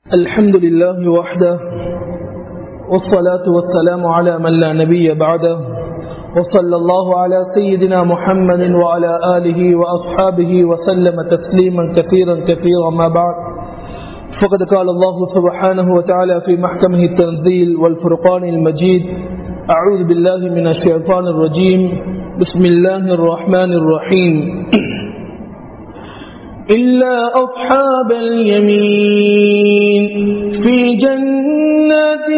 الحمد لله وحده والصلاة والسلام على من لا نبي بعده وصلى الله على سيدنا محمد وعلى آله وأصحابه وسلم تسليما كثيرا كثيرا ما بعد فقد قال الله سبحانه وتعالى في محكمه التنزيل والفرقان المجيد أعوذ بالله من الشيطان الرجيم بسم الله الرحمن الرحيم إلا أصحاب اليمين في جنات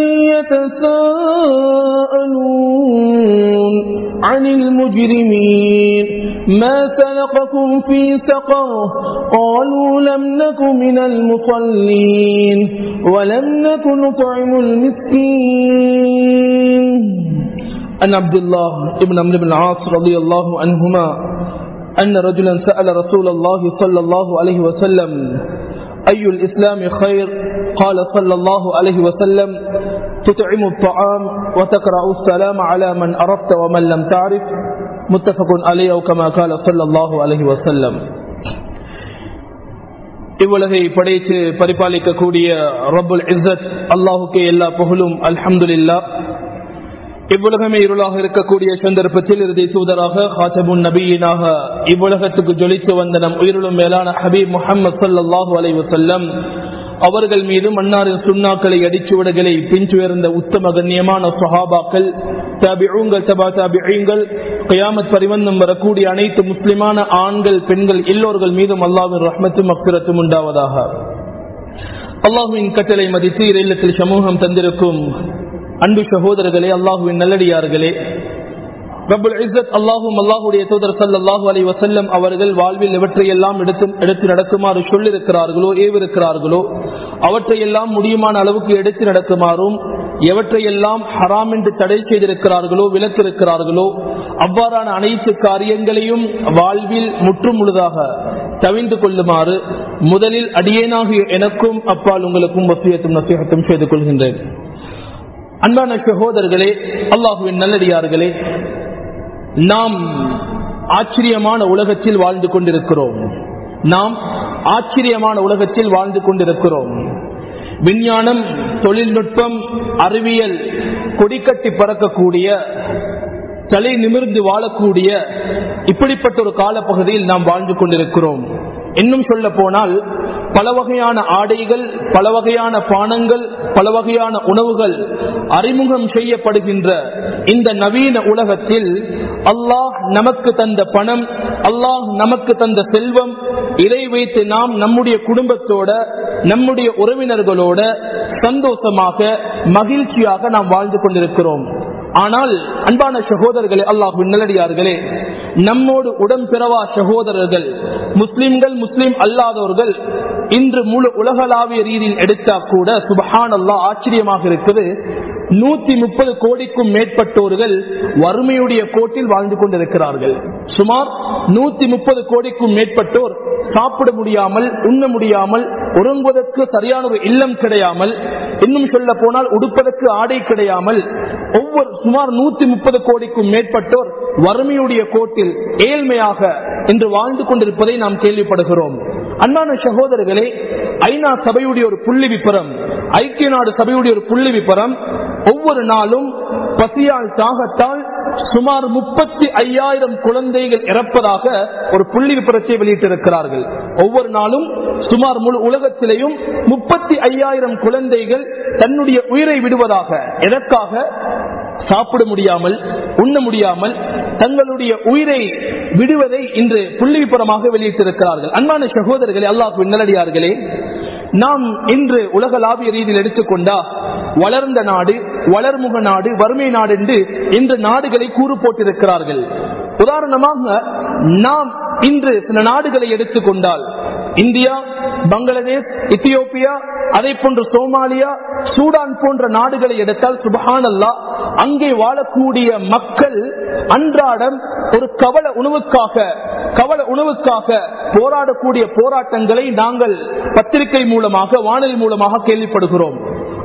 يتساءلون عن المجرمين ما سلقكم في سقر قالوا لم نك من المصلين ولم نك نطعم المسكين أن عبد الله ابن عمرو بن العاص رضي الله عنهما أن رجلا سأل رسول الله صلى الله عليه وسلم أي الإسلام خير قال صلى الله عليه وسلم تطعم الطعام وتقرأ السلام على من عرفت ومن لم تعرف متفق عليه أو كما قال صلى الله عليه وسلم இவ்வுலகை படைத்து பரிபாலிக்கக்கூடிய ரபுல் இசத் அல்லாஹுக்கே எல்லா புகழும் அல்ஹம்துலில்லா இவ்வுலகமே இருளாக இருக்கக்கூடிய சந்தர்ப்பத்தில் இறுதி தூதராக ஹாத்தபுன் நபியினாக இவ்வுலகத்துக்கு ஜொலித்து வந்த நம் உயிரிலும் மேலான ஹபீப் முகமது சல்லாஹூ அலை வசல்லம் அவர்கள் மீது மன்னாரின் சுண்ணாக்களை அடிச்சுவடுகளை பின்துயர்ந்த உத்தம கண்ணியமான சுஹாபாக்கள் தாபிዑங்கள் தபா தாபிகள் கயாமத் பரிவந்தம் வரக்கூடிய அனைத்து முஸ்லிமான ஆண்கள் பெண்கள் எல்லோர்கள் மீதும் அல்லாவின் ரஹ்மத்தும் அக்ரத்தும் உண்டாவதாக அல்லாஹுவின் கட்டளை மதித்து இல்லத்தில் சமூகம் தந்திருக்கும் அன்பு சகோதரர்களே அல்லாஹுவின் நல்லடியார்களே ரபுல் இசத் அல்லாஹும் அல்லாஹுடைய தூதர் சல்லாஹூ அலி வசல்லம் அவர்கள் வாழ்வில் எவற்றையெல்லாம் எடுத்து எடுத்து நடக்குமாறு சொல்லிருக்கிறார்களோ ஏவிருக்கிறார்களோ அவற்றையெல்லாம் முடியுமான அளவுக்கு எடுத்து நடக்குமாறும் எவற்றையெல்லாம் ஹராம் என்று தடை செய்திருக்கிறார்களோ விலக்கிருக்கிறார்களோ அவ்வாறான அனைத்து காரியங்களையும் வாழ்வில் முற்றுமுழுதாக தவிந்து கொள்ளுமாறு முதலில் அடியேனாகிய எனக்கும் அப்பால் உங்களுக்கும் வசியத்தும் நசீகத்தும் செய்து கொள்கின்றேன் அன்பான சகோதரர்களே அல்லாஹுவின் நல்லடியார்களே நாம் ஆச்சரியமான உலகத்தில் வாழ்ந்து கொண்டிருக்கிறோம் நாம் ஆச்சரியமான உலகத்தில் வாழ்ந்து கொண்டிருக்கிறோம் விஞ்ஞானம் தொழில்நுட்பம் அறிவியல் கொடிக்கட்டி பறக்கக்கூடிய தலை நிமிர்ந்து வாழக்கூடிய இப்படிப்பட்ட ஒரு காலப்பகுதியில் நாம் வாழ்ந்து கொண்டிருக்கிறோம் இன்னும் சொல்ல போனால் பல வகையான ஆடைகள் பல வகையான பானங்கள் பல வகையான உணவுகள் அறிமுகம் செய்யப்படுகின்ற இந்த நவீன உலகத்தில் அல்லாஹ் நமக்கு தந்த பணம் அல்லாஹ் நமக்கு தந்த செல்வம் இதை வைத்து நாம் நம்முடைய குடும்பத்தோட நம்முடைய உறவினர்களோட சந்தோஷமாக மகிழ்ச்சியாக நாம் வாழ்ந்து கொண்டிருக்கிறோம் ஆனால் அன்பான சகோதரர்களே அல்லாஹ் நல்லடியார்களே நம்மோடு உடன்பிறவா சகோதரர்கள் முஸ்லிம்கள் முஸ்லிம் அல்லாதவர்கள் இன்று முழு உலகளாவிய ரீதியில் எடுத்தா கூட சுபஹான் அல்லா ஆச்சரியமாக இருக்குது நூத்தி முப்பது கோடிக்கும் மேற்பட்டோர்கள் வறுமையுடைய கோட்டில் வாழ்ந்து கொண்டிருக்கிறார்கள் சுமார் நூத்தி முப்பது கோடிக்கும் மேற்பட்டோர் சாப்பிட முடியாமல் உண்ண முடியாமல் உறங்குவதற்கு சரியான ஒரு இல்லம் கிடையாமல் இன்னும் சொல்ல போனால் உடுப்பதற்கு ஆடை கிடையாமல் ஒவ்வொரு சுமார் நூத்தி முப்பது கோடிக்கும் மேற்பட்டோர் வறுமையுடைய கோட்டில் ஏழ்மையாக இன்று வாழ்ந்து கொண்டிருப்பதை நாம் கேள்விப்படுகிறோம் அன்பான சகோதரர்களே ஐநா சபையுடைய ஒரு புள்ளி விபரம் ஐக்கிய நாடு சபையுடைய ஒரு புள்ளி விபரம் ஒவ்வொரு நாளும் பசியால் தாகத்தால் சுமார் முப்பத்தி ஐயாயிரம் குழந்தைகள் இறப்பதாக ஒரு புள்ளி விபரத்தை வெளியிட்டிருக்கிறார்கள் ஒவ்வொரு நாளும் சுமார் முழு உலகத்திலேயும் முப்பத்தி ஐயாயிரம் குழந்தைகள் தன்னுடைய உயிரை விடுவதாக எதற்காக சாப்பிட முடியாமல் உண்ண முடியாமல் தங்களுடைய உயிரை விடுவதை இன்று புள்ளிவிபரமாக வெளியிட்டிருக்கிறார்கள் அன்பான சகோதரர்களே அல்லாஹ் நல்லடியார்களே நாம் இன்று உலகளாவிய ரீதியில் எடுத்துக்கொண்டா வளர்ந்த நாடு வளர்முக நாடு வறுமை நாடு என்று இன்று நாடுகளை கூறு போட்டிருக்கிறார்கள் உதாரணமாக நாம் இன்று சில நாடுகளை எடுத்துக்கொண்டால் இந்தியா பங்களாதேஷ் இத்தியோப்பியா அதே போன்று சோமாலியா சூடான் போன்ற நாடுகளை எடுத்தால் சுபஹானல்லா அங்கே வாழக்கூடிய மக்கள் அன்றாடம் ஒரு கவல உணவுக்காக கவல உணவுக்காக போராடக்கூடிய போராட்டங்களை நாங்கள் பத்திரிகை மூலமாக வானொலி மூலமாக கேள்விப்படுகிறோம்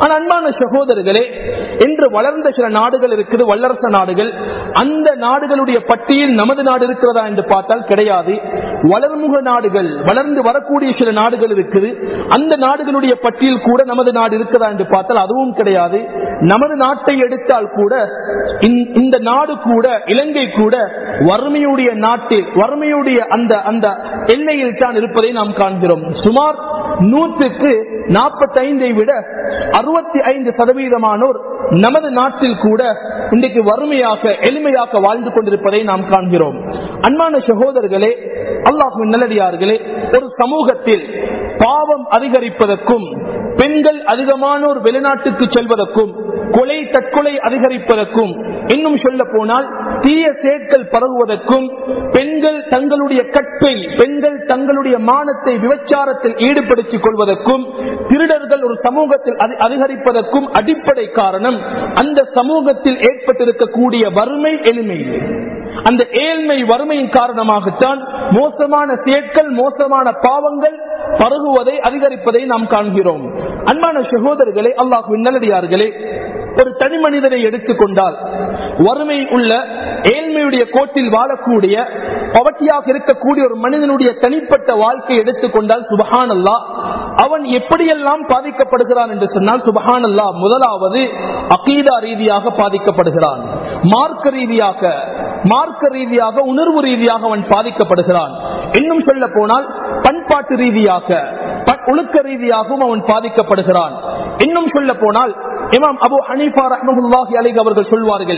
ஆனா அன்பான சகோதரர்களே இன்று வளர்ந்த சில நாடுகள் இருக்குது வல்லரசு நாடுகள் அந்த நாடுகளுடைய பட்டியல் நமது நாடு இருக்கிறதா என்று பார்த்தால் கிடையாது வளர்முக நாடுகள் வளர்ந்து வரக்கூடிய சில நாடுகள் இருக்குது அந்த நாடுகளுடைய பட்டியல் கூட நமது நாடு இருக்கிறதா என்று பார்த்தால் அதுவும் கிடையாது நமது நாட்டை எடுத்தால் கூட இந்த- இந்த நாடு கூட இலங்கை கூட வறுமையுடைய நாட்டில் வறுமையுடைய அந்த அந்த எல்லையில் தான் இருப்பதை நாம் காண்கிறோம் சுமார் நூற்றுக்கு நாற்பத்தி ஐந்தை விட அறுபத்தி ஐந்து சதவீதமானோர் நமது நாட்டில் கூட இன்றைக்கு வறுமையாக எளிமையாக வாழ்ந்து கொண்டிருப்பதை நாம் காண்கிறோம் அன்பான சகோதரர்களே அல்லாஹு நல்லடியார்களே ஒரு சமூகத்தில் பாவம் அதிகரிப்பதற்கும் பெண்கள் அதிகமானோர் வெளிநாட்டுக்கு செல்வதற்கும் கொலை தற்கொலை அதிகரிப்பதற்கும் இன்னும் சொல்ல போனால் தீய சேர்க்கல் பரவுவதற்கும் பெண்கள் தங்களுடைய கற்பை பெண்கள் தங்களுடைய மானத்தை விபச்சாரத்தில் ஈடுபடுத்திக் கொள்வதற்கும் திருடர்கள் ஒரு சமூகத்தில் அதி- அதிகரிப்பதற்கும் அடிப்படை காரணம் அந்த சமூகத்தில் ஏற்பட்டிருக்கக்கூடிய வறுமை எளிமை அந்த ஏழ்மை வறுமையின் காரணமாகத்தான் மோசமான சேர்க்கல் மோசமான பாவங்கள் பருகுவதை அதிகரிப்பதை நாம் காண்கிறோம் அன்பான சகோதரர்களே அல்லாஹுவின் நல்லடியார்களே ஒரு தனி மனிதனை எடுத்துக்கொண்டால் வறுமை உள்ள ஏழ்மையுடைய கோட்டில் வாழக்கூடிய பவட்டியாக இருக்கக்கூடிய ஒரு மனிதனுடைய தனிப்பட்ட வாழ்க்கையை எடுத்துக்கொண்டால் சுபஹான் அல்லா அவன் எப்படியெல்லாம் பாதிக்கப்படுகிறான் என்று சொன்னால் சுபஹான் அல்லா முதலாவது அகீதா ரீதியாக பாதிக்கப்படுகிறான் மார்க்க ரீதியாக மார்க்க ரீதியாக உணர்வு ரீதியாக அவன் பாதிக்கப்படுகிறான் இன்னும் சொல்ல போனால் பண்பாட்டு ரீதியாக ப- ஒழுக்க ரீதியாகவும் அவன் பாதிக்கப்படுகிறான் இன்னும் சொல்ல போனால் இமாம் அபு ஹனீஃபா ரஹ்மஹுல்லாஹி அலைஹி அவர்கள் சொல்வார்கள்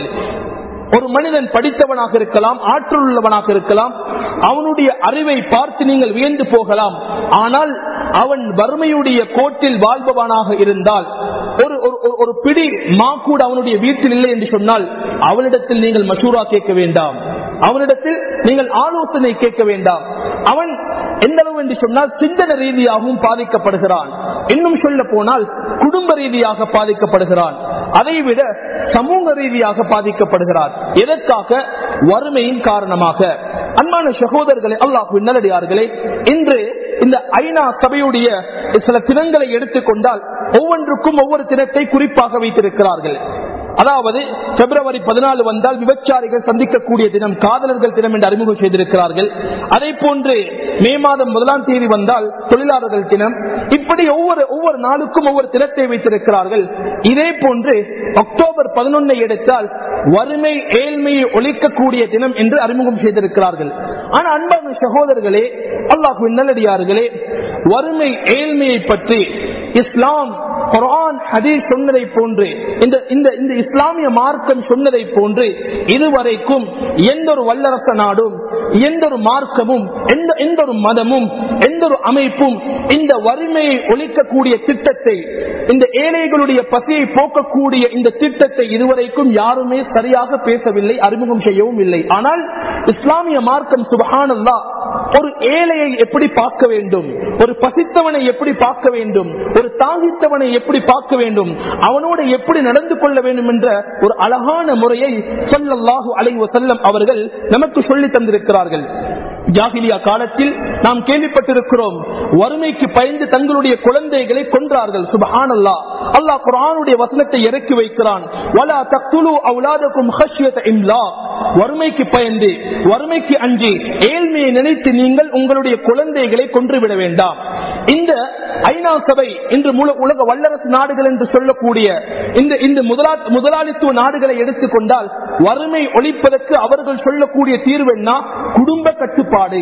ஒரு மனிதன் படித்தவனாக இருக்கலாம் ஆற்றல் உள்ளவனாக இருக்கலாம் அவனுடைய அறிவை பார்த்து நீங்கள் வியந்து போகலாம் ஆனால் அவன் வறுமையுடைய கோட்டில் வாழ்பவனாக இருந்தால் ஒரு ஒரு- ஒரு- ஒரு பிடி மா கூட அவனுடைய வீட்டில் இல்லை என்று சொன்னால் அவனிடத்தில் நீங்கள் மசூரா கேட்க வேண்டாம் அவனிடத்தில் நீங்கள் ஆலோசனை கேட்க வேண்டாம் அவன் எந்த அளவு என்று சொன்னால் சிந்தனை ரீதியாகவும் பாதிக்கப்படுகிறான் இன்னும் சொல்ல போனால் குடும்ப ரீதியாக பாதிக்கப்படுகிறான் அதைவிட சமூக ரீதியாக பாதிக்கப்படுகிறார் எதற்காக வறுமையின் காரணமாக அன்பான சகோதரர்களே அல்லாஹு நல்லடியார்களே இன்று இந்த ஐநா சபையுடைய சில தினங்களை எடுத்துக்கொண்டால் ஒவ்வொன்றுக்கும் ஒவ்வொரு தினத்தை குறிப்பாக வைத்திருக்கிறார்கள் அதாவது பிப்ரவரி பதினாலு வந்தால் விபச்சாரிகள் சந்திக்கக்கூடிய தினம் காதலர்கள் தினம் என்று அறிமுகம் செய்திருக்கிறார்கள் அதே போன்று மே மாதம் முதலாம் தேதி வந்தால் தொழிலாளர்கள் தினம் இப்படி ஒவ்வொரு ஒவ்வொரு நாளுக்கும் ஒவ்வொரு தினத்தை வைத்திருக்கிறார்கள் இதே போன்று அக்டோபர் பதினொன்னை எடுத்தால் வறுமை ஏழ்மையை ஒழிக்கக்கூடிய தினம் என்று அறிமுகம் செய்திருக்கிறார்கள் ஆனா அன்பான சகோதரர்களே அல்லாஹு நல்லடியார்களே வறுமை ஏழ்மையை பற்றி இஸ்லாம் குரான் ஹதீஸ் சொன்னதை போன்று இந்த இந்த இந்த இஸ்லாமிய மார்க்கம் சொன்னதை போன்று இதுவரைக்கும் எந்த ஒரு வல்லரச நாடும் எந்த ஒரு மார்க்கமும் எந்த எந்த ஒரு மதமும் எந்த ஒரு அமைப்பும் இந்த வறுமையை ஒழிக்கக்கூடிய திட்டத்தை இந்த ஏழைகளுடைய பசியை போக்கக்கூடிய இந்த திட்டத்தை இதுவரைக்கும் யாருமே சரியாக பேசவில்லை அறிமுகம் செய்யவும் இல்லை ஆனால் இஸ்லாமிய மார்க்கம் சுபஹானல்லா ஒரு ஏழையை எப்படி பார்க்க வேண்டும் ஒரு பசித்தவனை எப்படி பார்க்க வேண்டும் ஒரு தாங்கித்தவனை எப்படி பார்க்க வேண்டும் அவனோடு எப்படி நடந்து கொள்ள வேண்டும் என்ற ஒரு அழகான முறையை சொல்லல்லாஹு அலைவ செல்லம் அவர்கள் நமக்கு சொல்லி தந்திருக்கிறார்கள் ஜாகிலியா காலத்தில் நாம் கேள்விப்பட்டிருக்கிறோம் வறுமைக்கு பயந்து தங்களுடைய குழந்தைகளை கொன்றார்கள் சுபஹானல்லா அல்லாஹ் குர்ஆனுடைய வசனத்தை இறக்கி வைக்கிறான் வலா தக்துலு அவுலாதக்கும் ஹஷ்யத இம்லா வறுமைக்கு பயந்து வறுமைக்கு அஞ்சி ஏழ்மையை நினைத்து நீங்கள் உங்களுடைய குழந்தைகளை கொன்றுவிட வேண்டாம் இந்த ஐநா சபை இன்று முழு- உலக வல்லரசு நாடுகள் என்று சொல்லக்கூடிய இந்த இந்த முதலா- முதலாளித்துவ நாடுகளை எடுத்துக்கொண்டால் வறுமை ஒழிப்பதற்கு அவர்கள் சொல்லக்கூடிய தீர்வு என்ன குடும்ப கட்டுப்பாடு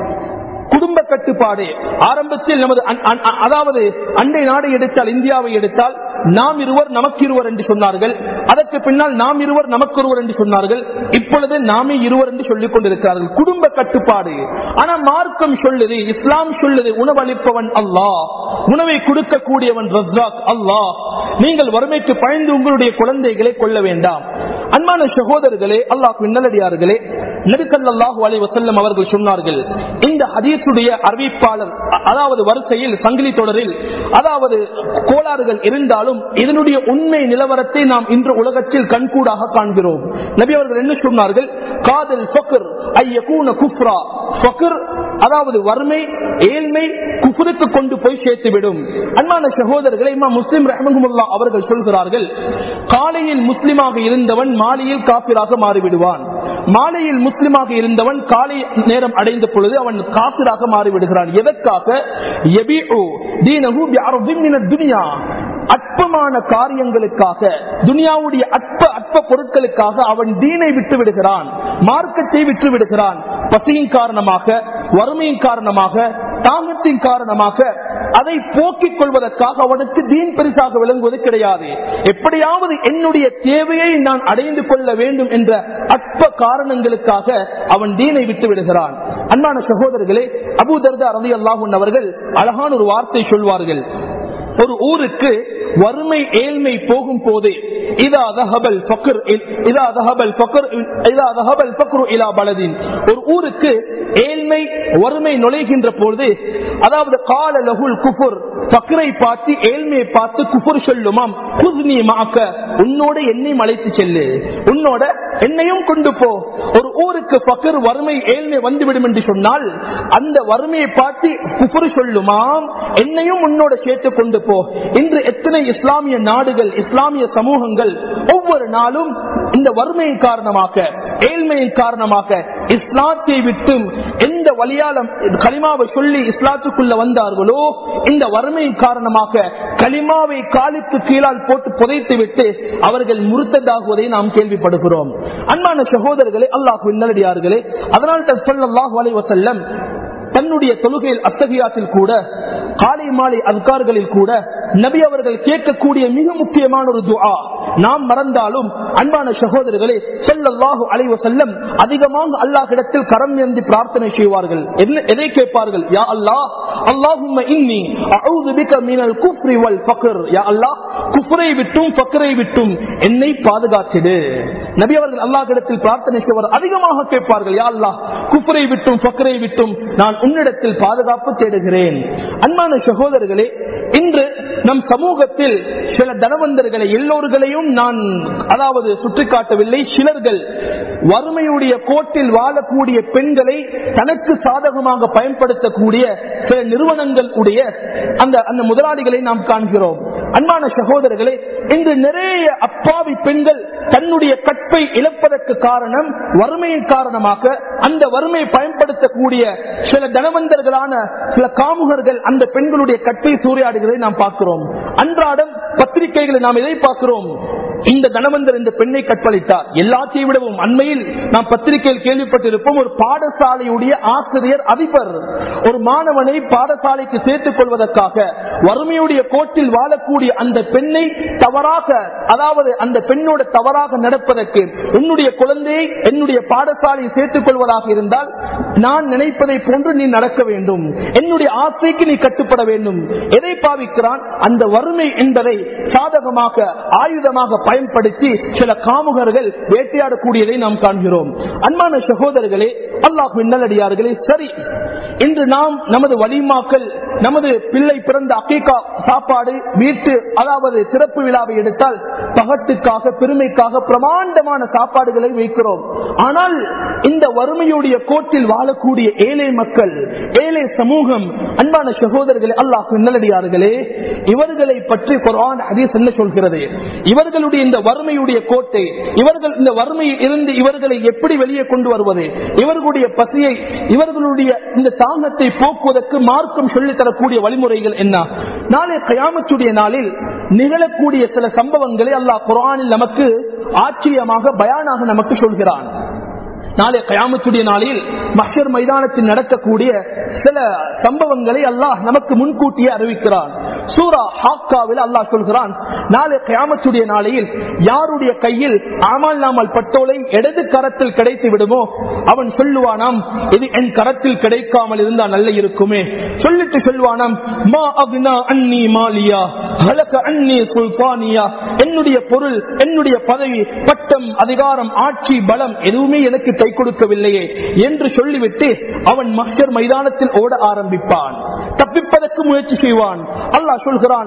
குடும்ப கட்டுப்பாடு ஆரம்பத்தில் நமது அன்- அன்- அ- அதாவது அண்டை நாடு எடுத்தால் இந்தியாவை எடுத்தால் நாம் இருவர் நமக்கு இருவர் என்று சொன்னார்கள் அதற்கு பின்னால் நாம் இருவர் நமக்கு ஒருவர் என்று சொன்னார்கள் இப்பொழுது நாமே இருவர் என்று சொல்லிக் கொண்டிருக்கிறார்கள் குடும்ப கட்டுப்பாடு ஆனா மார்க்கம் சொல்லுது இஸ்லாம் சொல்லுது உணவளிப்பவன் அல்லாஹ் உணவை கொடுக்கக்கூடியவன் ரஸ்ராக் அல்லாஹ் நீங்கள் வறுமைக்கு பயந்து உங்களுடைய குழந்தைகளை கொள்ள வேண்டாம் அன்பான சகோதரர்களே அல்லாஹ் நல்லடியார்களே நபிசல்லாஹு அலை வசல்லம் அவர்கள் சொன்னார்கள் இந்த ஹதீசுடைய அறிவிப்பாளர் அ- அதாவது வரிசையில் சங்கிலி தொடரில் அதாவது கோளாறுகள் இருந்தாலும் இதனுடைய உண்மை நிலவரத்தை நாம் இன்று உலகத்தில் கண்கூடாக காண்கிறோம் நபி அவர்கள் என்ன சொன்னார்கள் காதல் ஃபக்ர் ஐயகூன குஃப்ரா ஃபக்ர் அதாவது வறுமை ஏழ்மை குஃபுருக்கு கொண்டு போய் சேர்த்துவிடும் அன்பான சகோதரர்களை இமாம் முஸ்லிம் ரஹமகுல்லா அவர்கள் சொல்கிறார்கள் காலையில் முஸ்லிமாக இருந்தவன் மாலையில் காப்பிராக மாறிவிடுவான் மாலையில் முஸ்லிமாக இருந்தவன் காலை நேரம் அடைந்த பொழுது அவன் காப்பிராக மாறிவிடுகிறான் எதற்காக யபீஉ தீனஹு பிஅர்தின் மினத் துன்யா அற்பமான காரியங்களுக்காக துனியாவுடைய அற்ப அற்ப பொருட்களுக்காக அவன் தீனை விட்டு விடுகிறான் மார்க்கத்தை விட்டு விடுகிறான் பசியின் காரணமாக வறுமையின் காரணமாக தாகத்தின் காரணமாக அதை போக்கிக் கொள்வதற்காக அவனுக்கு தீன் பரிசாக விளங்குவது கிடையாது எப்படியாவது என்னுடைய தேவையை நான் அடைந்து கொள்ள வேண்டும் என்ற அற்ப காரணங்களுக்காக அவன் தீனை விட்டு விடுகிறான் அன்பான சகோதரர்களே அபூதர்தா ரதி அல்லாஹூன் அவர்கள் அழகான ஒரு வார்த்தை சொல்வார்கள் ஒரு ஊருக்கு வறுமை ஏழ்மை போகும் போது ஒரு ஊருக்கு ஏழ்மை வறுமை நுழைகின்ற பொழுது அதாவது கால லகுல் குஃபுர் பக்கரை பார்த்து ஏழ்மையை பார்த்து குஃபுர் சொல்லுமாம் குஸ்னி மாக்க உன்னோட என்னையும் அழைத்து செல்லு உன்னோட என்னையும் கொண்டு போ ஒரு ஊருக்கு பக்கர் வறுமை ஏழ்மை வந்துவிடும் என்று சொன்னால் அந்த வறுமையை பார்த்து குஃபுர் சொல்லுமாம் என்னையும் உன்னோட சேர்த்து கொண்டு போ இன்று எத்தனை இஸ்லாமிய நாடுகள் இஸ்லாமிய சமூகங்கள் ஒவ்வொரு நாளும் இந்த வறுமையின் காரணமாக ஏழ்மையின் காரணமாக இஸ்லாத்தை விட்டும் எந்த வழியாலம் களிமாவை சொல்லி இஸ்லாத்துக்குள்ள வந்தார்களோ இந்த வறுமையின் காரணமாக களிமாவை காலுக்கு கீழால் போட்டு புதைத்து விட்டு அவர்கள் முறுத்ததாகுவதை நாம் கேள்விப்படுகிறோம் அன்பான சகோதரர்களே அல்லாஹு நல்லடியார்களே அதனால் தான் சொல்லல்லாஹு அலைஹி வஸல்லம் தன்னுடைய தொழுகையில் அத்தகையாத்தில் கூட காலை மாலை அல்கார்களில் கூட நபி அவர்கள் கேட்கக்கூடிய மிக முக்கியமான ஒரு துஆ நாம் மறந்தாலும் அன்பான சகோதரர்களே சொல்லல்லாஹு அலைவ செல்லம் அதிகமாக அல்லாஹிடத்தில் கரம் ஏந்தி பிரார்த்தனை செய்வார்கள் என்ன எதை கேட்பார்கள் யா அல்லாஹ் அல்லாஹும்ம இன்னி அஊது பிக மினல் குஃப்ரி வல் ஃபக்ர் யா அல்லாஹ் குஃப்ரை விட்டும் ஃபக்ரை விட்டும் என்னை பாதுகாத்திடு நபி அவர்கள் அல்லாஹ்விடத்தில் பிரார்த்தனை செய்வார் அதிகமாக கேட்பார்கள் யா அல்லாஹ் குஃப்ரை விட்டும் ஃபக்ரை விட்டும் நான் உன்னிடத்தில் பாதுகாப்பு தேடுகிறேன் அன்பான சகோதரர்களே இன்று நம் சமூகத்தில் சில தனவந்தர்களை எல்லோர்களையும் நான் அதாவது சுட்டிக்காட்டவில்லை சிலர்கள் வறுமையுடைய கோட்டில் வாழக்கூடிய பெண்களை தனக்கு சாதகமாக பயன்படுத்தக்கூடிய சில நிறுவனங்கள் உடைய அந்த அந்த முதலாளிகளை நாம் காண்கிறோம் அன்பான சகோதரர்களே இன்று நிறைய அப்பாவி பெண்கள் தன்னுடைய கற்பை இழப்பதற்கு காரணம் வறுமையின் காரணமாக அந்த வறுமையை பயன்படுத்தக்கூடிய சில தனவந்தர்களான சில காமுகர்கள் அந்த பெண்களுடைய கற்பை சூறையாடுகிறதை நாம் பார்க்கிறோம் அன்றாடம் பத்திரிகைகளை நாம் எதை பார்க்கிறோம் இந்த தனவந்தர் இந்த பெண்ணை கற்பழித்தார் எல்லாத்தையும் விடவும் அண்மையில் நாம் பத்திரிகையில் கேள்விப்பட்டிருப்போம் ஒரு பாடசாலையுடைய ஆசிரியர் அதிபர் ஒரு மாணவனை பாடசாலைக்கு சேர்த்துக் கொள்வதற்காக வறுமையுடைய கோட்டில் வாழக்கூடிய அந்த பெண்ணை தவறாக அதாவது அந்த பெண்ணோட தவறாக நடப்பதற்கு உன்னுடைய குழந்தையை என்னுடைய பாடசாலையை சேர்த்துக் கொள்வதாக இருந்தால் நான் நினைப்பதை போன்று நீ நடக்க வேண்டும் என்னுடைய ஆசைக்கு நீ கட்டுப்பட வேண்டும் எதை பாவிக்கிறான் அந்த வறுமை என்பதை சாதகமாக ஆயுதமாக பயன்படுத்தி சில காமுகர்கள் வேட்டையாடக்கூடியதை நாம் காண்கிறோம் அன்பான சகோதரர்களே அல்லாஹ் நல்லடியார்களே சரி இன்று நாம் நமது வலிமாக்கள் நமது பிள்ளை பிறந்த அக்கீக்கா சாப்பாடு வீட்டு அதாவது சிறப்பு விழாவை எடுத்தால் பகட்டுக்காக பெருமைக்காக பிரமாண்டமான சாப்பாடுகளை வைக்கிறோம் ஆனால் இந்த வறுமையுடைய கோட்டில் வாழக்கூடிய ஏழை மக்கள் ஏழை சமூகம் அன்பான சகோதரர்களே அல்லாஹ் நல்லடியார்களே இவர்களை பற்றி குரான் ஹதீஸ் என்ன சொல்கிறது இவர்களுடைய இந்த வறுமையுடைய கோட்டை இவர்கள் இந்த வறுமையில் இருந்து இவர்களை எப்படி வெளியே கொண்டு வருவது இவர்களுடைய பசியை இவர்களுடைய இந்த தாங்கத்தை போக்குவதற்கு மார்க்கம் சொல்லித் தரக்கூடிய வழிமுறைகள் என்ன நாளை கயாமத்துடைய நாளில் நிகழக்கூடிய சில சம்பவங்களை அல்லாஹ் குரானில் நமக்கு ஆச்சரியமாக பயானாக நமக்கு சொல்கிறான் நாளை கயாமத்துடைய நாளில் மஷர் மைதானத்தில் நடக்கக்கூடிய சில சம்பவங்களை அல்லாஹ் நமக்கு முன்கூட்டியே அறிவிக்கிறான் சூரா ஹாக்காவில் அல்லாஹ் சொல்கிறான் நாளை கயாமத்துடைய நாளையில் யாருடைய கையில் ஆமால் நாமல் பட்டோலை இடது கரத்தில் கிடைத்து விடுமோ அவன் சொல்லுவானாம் இது என் கரத்தில் கிடைக்காமல் இருந்தா நல்ல இருக்குமே சொல்லிட்டு சொல்லுவானாம் மா அக்னா அன்னி மாலியா ஹலக அன்னி சுல்தானியா என்னுடைய பொருள் என்னுடைய பதவி பட்டம் அதிகாரம் ஆட்சி பலம் எதுவுமே எனக்கு கை கொடுக்கவில்லையே என்று சொல்லிவிட்டு அவன் மஷர் மைதானத்தில் ஓட ஆரம்பிப்பான் தப்பிப்பதற்கு முயற்சி செய்வான் அல்லாஹ் சொல்கிறான்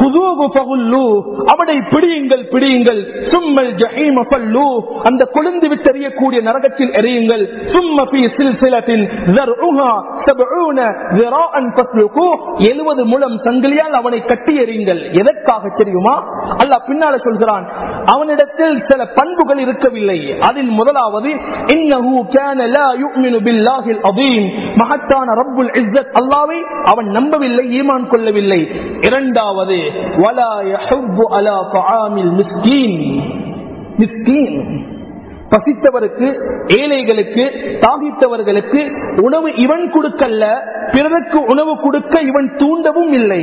அவனை பிடியுங்கள் பிடியுங்கள் சும்மல் ஜஹீம ஃபல்லு அந்த கொழுந்து விட்டெறியக்கூடிய நரகத்தில் எறியுங்கள் சும்ம ஃபீ சில்சிலத்தின் ذرعها எழுபது முழம் சங்கிலியால் அவனை கட்டி எறியுங்கள் எதற்காக தெரியுமா அல்லாஹ் பின்னால சொல்கிறான் அவனிடத்தில் சில பண்புகள் இருக்கவில்லை அதில் முதலாவது இன்னஹு கான லா யுமினு பில்லாஹில் அதீம் மகத்தான ரப்புல் இஸ்ஸத் அல்லாஹ்வை அவன் நம்பவில்லை ஈமான் கொள்ளவில்லை இரண்டாவது வலா யஹுப்பு அலா தஆமில் மிஸ்கீன் மிஸ்கீன் பசித்தவருக்கு ஏழைகளுக்கு தாகித்தவர்களுக்கு உணவு இவன் கொடுக்கல்ல பிறருக்கு உணவு கொடுக்க இவன் தூண்டவும் இல்லை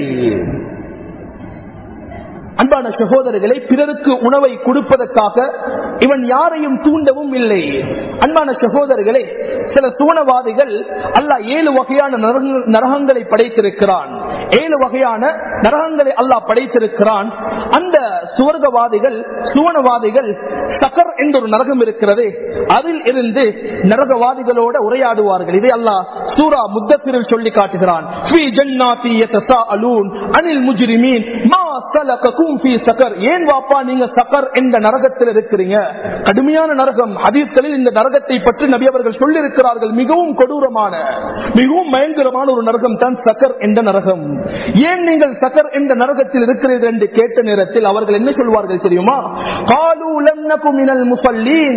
அன்பான சகோதரர்களை பிறருக்கு உணவை கொடுப்பதற்காக இவன் யாரையும் தூண்டவும் இல்லை அன்பான சகோதரர்களே சில சூனவாதிகள் அல்ல ஏழு வகையான நரகங்கள்- நரகங்களை படைத்திருக்கிறான் ஏழு வகையான நரகங்களை அல்லாஹ் படைத்திருக்கிறான் அந்த சுவர்கவாதிகள் சுவனவாதிகள் சகர் என்ற ஒரு நரகம் இருக்கிறது அதில் இருந்து நரகவாதிகளோட உரையாடுவார்கள் இதை அல்லாஹ் சூரா முத்தத்திரில் சொல்லி காட்டுகிறான் "ஃபீ ஜன்னாத்தி யதசாஅலூன் அனில் முஜ்ரிமீன் மா ஸலககும் ஃபீ சகர் ஏன் வாப்பா நீங்க சகர் என்ற நரகத்தில் இருக்கிறீங்க கடுமையான நரகம் ஹதீஸ்களில் இந்த நரகத்தை பற்றி நபி அவர்கள் சொல்லி இருக்கிறார்கள் மிகவும் கொடூரமான மிகவும் பயங்கரமான ஒரு நரகம் தான் சக்கர் என்ற நரகம் ஏன் நீங்கள் சக்கர் என்ற நரகத்தில் இருக்கிறீர்கள் என்று கேட்ட நேரத்தில் அவர்கள் என்ன சொல்வார்கள் தெரியுமா காலு லம் நகு மினல் முஸல்லீன்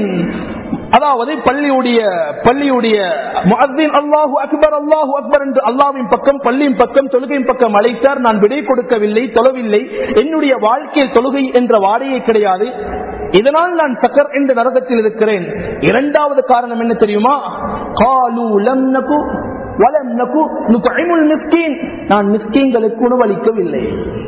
அதாவது பள்ளியுடைய பள்ளியுடைய முஅத்தின் அல்லாஹு அக்பர் அல்லாஹு அக்பர் என்று அல்லாவின் பக்கம் பள்ளியின் பக்கம் தொழுகையின் பக்கம் அழைத்தார் நான் விடை கொடுக்கவில்லை தொழவில்லை என்னுடைய வாழ்க்கையில் தொழுகை என்ற வாடையே கிடையாது இதனால் நான் சக்கர் என்ற நரகத்தில் இருக்கிறேன் இரண்டாவது காரணம் என்ன தெரியுமா காலு லம் நகு வலம் நகு நுத்இமுல் மிஸ்கீன் நான் மிஸ்கீன்களுக்கு உணவளிக்கவில்லை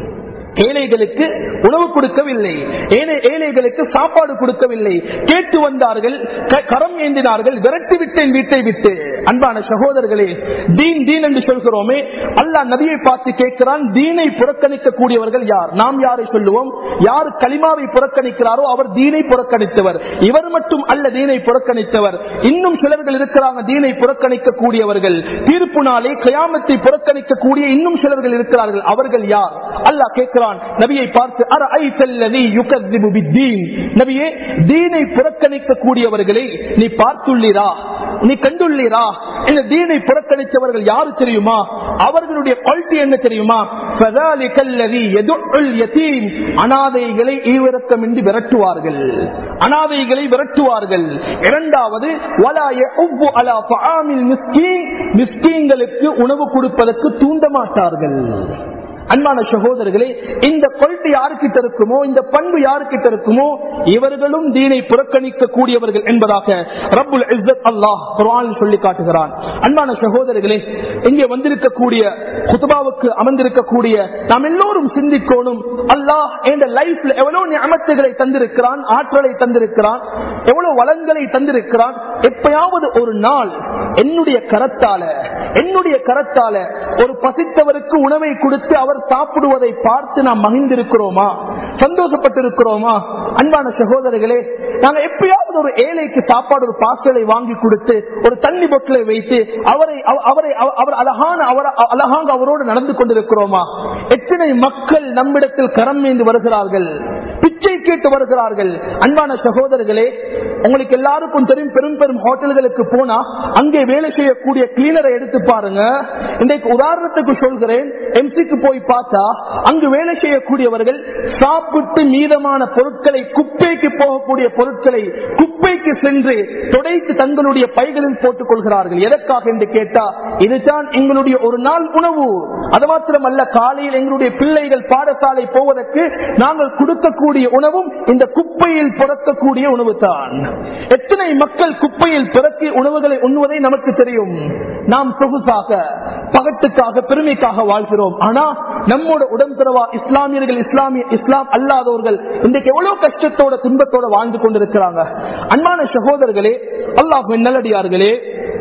ஏழைகளுக்கு உணவு கொடுக்கவில்லை ஏழை- ஏழைகளுக்கு சாப்பாடு கொடுக்கவில்லை கேட்டு வந்தார்கள் க- கரம் ஏந்தினார்கள் விரட்டி விட்டேன் வீட்டை விட்டு அன்பான சகோதரர்களே தீன் தீன் என்று சொல்கிறோமே அல்லாஹ் நபியை பார்த்து கேட்கிறான் தீனை புறக்கணிக்க கூடியவர்கள் யார் நாம் யாரை சொல்லுவோம் யார் கலிமாவை புறக்கணிக்கிறாரோ அவர் தீனை புறக்கணித்தவர் இவர் மட்டும் அல்ல தீனை புறக்கணித்தவர் இன்னும் சிலர்கள் இருக்கிறாங்க தீனை புறக்கணிக்க கூடியவர்கள் தீர்ப்பு நாளை கயாமத்தை புறக்கணிக்க கூடிய இன்னும் சிலர்கள் இருக்கிறார்கள் அவர்கள் யார் அல்லாஹ் கேட்கிறான் நபியை பார்த்து "அரஅய்தல்லதீ யுகذிபு பித்தீன்?" நபியே தீனை புறக்கணிக்க கூடியவர்களை நீ பார்த்துள்ளீரா நீ கண்டுள்ளீரா இந்த தீனை புறக்கணித்தவர்கள் யாரு தெரியுமா அவர்களுடைய குவாலிட்டி என்ன தெரியுமா فَذَلِكَ الَّذِي يَدُعُّ الْيَتِيمَ அனாதைகளை ஈவிரக்கமின்றி விரட்டுவார்கள் அனாதைகளை விரட்டுவார்கள் இரண்டாவது وَلَا يَحُضُّ عَلَى طَعَامِ الْمِسْكِينِ மிஸ்கீன்களுக்கு உணவு கொடுப்பதற்கு தூண்ட மாட்டார்கள் அன்பான சகோதரர்களே இந்த கொள்கை யாருக்கிட்ட இருக்குமோ இந்த பண்பு யாருக்கிட்ட இருக்குமோ இவர்களும் தீனை புறக்கணிக்க கூடியவர்கள் என்பதாக ரப்புல் இஸ்ஸத் அல்லாஹ் குர்ஆனில் சொல்லி காட்டுகிறான் அன்பான சகோதரர்களே இங்கே வந்திருக்கக்கூடிய குத்துபாவுக்கு அமர்ந்திருக்கக்கூடிய நாம் எல்லோரும் சிந்திக்கணும் அல்லாஹ் இந்த லைஃப்ல எவ்வளவு நியமத்துகளை தந்திருக்கிறான் ஆற்றலை தந்திருக்கிறான் எவ்வளவு வளங்களை தந்திருக்கிறான் எப்பயாவது ஒரு நாள் என்னுடைய கரத்தால என்னுடைய கரத்தால ஒரு பசித்தவருக்கு உணவை கொடுத்து அவர் சாப்பிடுவதை பார்த்து நாம் மகிழ்ந்திருக்கிறோமா சந்தோஷப்பட்டிருக்கிறோமா அன்பான சகோதரர்களே நாங்க எப்பயாவது ஒரு ஏழைக்கு சாப்பாடு ஒரு பாசலை வாங்கி கொடுத்து ஒரு தண்ணி பொட்டலை வைத்து அவரை அவ- அவரை அவ- அவர் அழகான அவர் அழகாக அவரோடு நடந்து கொண்டிருக்கிறோமா எத்தனை மக்கள் நம்மிடத்தில் கரம் மீண்டு வருகிறார்கள் பிச்சை கேட்டு வருகிறார்கள் அன்பான சகோதரர்களே உங்களுக்கு எல்லாருக்கும் தெரியும் பெரும் பெரும் ஹோட்டல்களுக்கு போனா அங்கே வேலை செய்யக்கூடிய கிளீனரை எடுத்து பாருங்க இன்றைக்கு உதாரணத்துக்கு சொல்கிறேன் எம்சிக்கு போய் பார்த்தா அங்கு வேலை செய்யக்கூடியவர்கள் சாப்பிட்டு மீதமான பொருட்களை குப்பைக்கு போகக்கூடிய பொருட்களை குப்பைக்கு சென்று துடைத்து தங்களுடைய பைகளில் போட்டுக் கொள்கிறார்கள் எதற்காக என்று கேட்டா இதுதான் எங்களுடைய ஒரு நாள் உணவு அது மாத்திரமல்ல காலையில் எங்களுடைய பிள்ளைகள் பாடசாலை போவதற்கு நாங்கள் கொடுக்கக்கூடிய உணவும் இந்த குப்பையில் பிறக்கக்கூடிய உணவு தான் எத்தனை மக்கள் குப்பையில் பிறக்கி உணவுகளை உண்ணுவதை நமக்கு தெரியும் நாம் சொகுசாக பகட்டுக்காக பெருமைக்காக வாழ்கிறோம் ஆனா நம்மோட உடன்பிறவா இஸ்லாமியர்கள் இஸ்லாமிய இஸ்லாம் அல்லாதவர்கள் இன்றைக்கு எவ்வளவு கஷ்டத்தோட துன்பத்தோட வாழ்ந்து கொண்டிருக்கிறாங்க அன்பான சகோதரர்களே அல்லாஹ் நல்லடியார்களே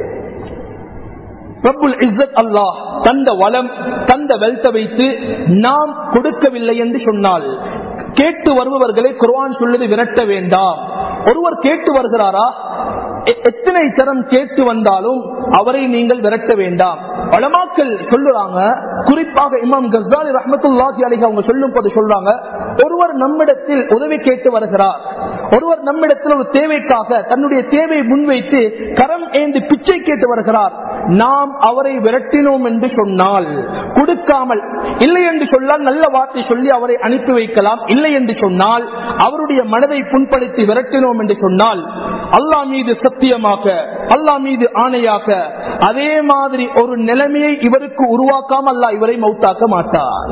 ரப்புல் இஸ்ஸத் அல்லாஹ் தந்த வளம் தந்த வெல்த்த வைத்து நாம் கொடுக்கவில்லை என்று சொன்னால் கேட்டு வருபவர்களை குர்ஆன் சொல்லுது விரட்ட வேண்டாம் ஒருவர் கேட்டு வருகிறாரா எ- எத்தனை தரம் கேட்டு வந்தாலும் அவரை நீங்கள் விரட்ட வேண்டாம் வளமாக்கள் சொல்லுறாங்க குறிப்பாக இமாம் கஸ்தாலி ரஹமத்துல்லாஹி அலைஹி அவங்க சொல்லும் போது சொல்றாங்க ஒருவர் நம்மிடத்தில் உதவி கேட்டு வருகிறார் ஒருவர் நம்மிடத்தில் ஒரு தேவைக்காக தன்னுடைய தேவை முன்வைத்து கரம் ஏந்தி பிச்சை கேட்டு வருகிறார் நாம் அவரை விரட்டினோம் என்று சொன்னால் கொடுக்காமல் இல்லை என்று சொன்னால் நல்ல வார்த்தை சொல்லி அவரை அனுப்பி வைக்கலாம் இல்லை என்று சொன்னால் அவருடைய மனதை புண்படுத்தி விரட்டினோம் என்று சொன்னால் அல்லா மீது சத்தியமாக அல்லா மீது ஆணையாக அதே மாதிரி ஒரு நிலைமையை இவருக்கு உருவாக்காம அல்லா இவரை மௌத்தாக்க மாட்டார்